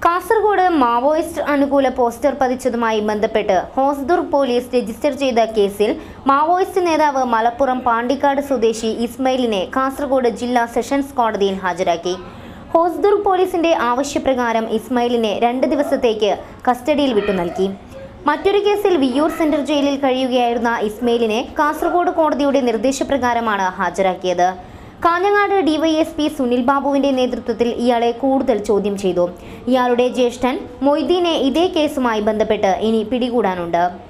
Kasaragod Maoist അനുകൂല poster പതിച്ചതുമായി ബന്ധപ്പെട്ട് ഹോസ്ദുർഗ് പോലീസ് രജിസ്റ്റർ ചെയ്ത കേസിൽ മാവോയിസ്റ്റ് നേതാവ് മലപ്പുറം പാണ്ടിക്കാട് സ്വദേശി ഇസ്മയിലിനെ കാസർഗോഡ് ജില്ലാ സെഷൻസ് കോടതിയിൽ ഹാജരാക്കി ഹോസ്ദുർഗ് പോലീസിന്റെ ആവശ്യപ്രകാരം ഇസ്മയിലിനെ രണ്ട് ദിവസത്തേക്ക് കസ്റ്റഡിയിൽ വിട്ടു നൽകി മറ്റൊരു കേസിൽ വിയ്യൂർ സെൻട്രൽ ജയിലിൽ കഴിയുകയായിരുന്ന ഇസ്മയിലിനെ കാസർഗോഡ് കോടതിയുടെ നിർദ്ദേശപ്രകാരമാണ് ഹാജരാക്കിയത് കാഞ്ഞങ്ങാട് ഡിവൈഎസ്പി സുനിൽ ബാബുവിന്റെ നേതൃത്വത്തിൽ ഇയാളെ കൂടുതൽ ചോദ്യം ചെയ്തു ഇയാളുടെ ജ്യേഷ്ഠൻ മൊയ്തീനെ ഇതേ കേസുമായി ബന്ധപ്പെട്ട് ഇനി പിടികൂടാനുണ്ട്